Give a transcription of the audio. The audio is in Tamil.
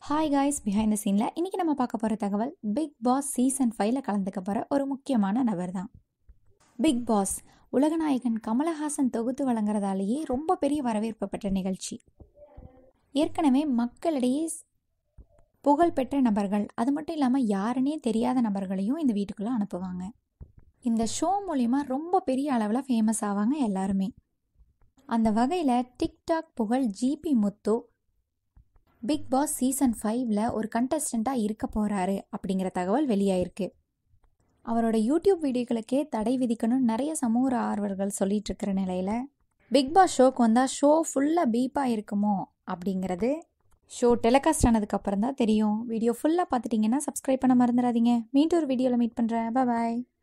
ஹாய் காய்ஸ் பிஹைண்ட் த சீனில் இன்றைக்கி நம்ம பார்க்க போகிற தகவல் பிக் பாஸ் சீசன் ஃபைவ்ல கலந்துக்க போகிற ஒரு முக்கியமான நபர் தான் பிக் பாஸ் உலகநாயகன் கமலஹாசன் தொகுத்து வழங்குறதாலேயே ரொம்ப பெரிய வரவேற்பு பெற்ற நிகழ்ச்சி ஏற்கனவே மக்களிடையே ஸ்- புகழ்பெற்ற நபர்கள் அது மட்டும் இல்லாமல் யாருன்னே தெரியாத நபர்களையும் இந்த வீட்டுக்குள்ளே அனுப்புவாங்க இந்த ஷோ மூலிமா ரொம்ப பெரிய அளவில் ஃபேமஸ் ஆவாங்க எல்லாருமே அந்த வகையில் டிக்டாக் புகழ் GP Muthu Bigg Boss season ஃபைவ்ல ஒரு கண்டஸ்டண்ட்டாக இருக்க போகிறாரு அப்படிங்கிற தகவல் வெளியாயிருக்கு அவரோட யூடியூப் வீடியோக்களுக்கே தடை விதிக்கணும்னு நிறைய சமூக ஆர்வலர்கள் சொல்லிட்டு இருக்கிற நிலையில் பிக் பாஸ் ஷோக்கு வந்தால் ஷோ ஃபுல்லாக பீப்பாக இருக்குமோ அப்படிங்கிறது ஷோ டெலிகாஸ்ட் ஆனதுக்கு அப்புறம் தான் தெரியும் வீடியோ ஃபுல்லாக பார்த்துட்டிங்கன்னா சப்ஸ்கிரைப் பண்ண மறந்துடாதீங்க மீண்டும் ஒரு வீடியோவில் மீட் பண்ணுறேன் பாய்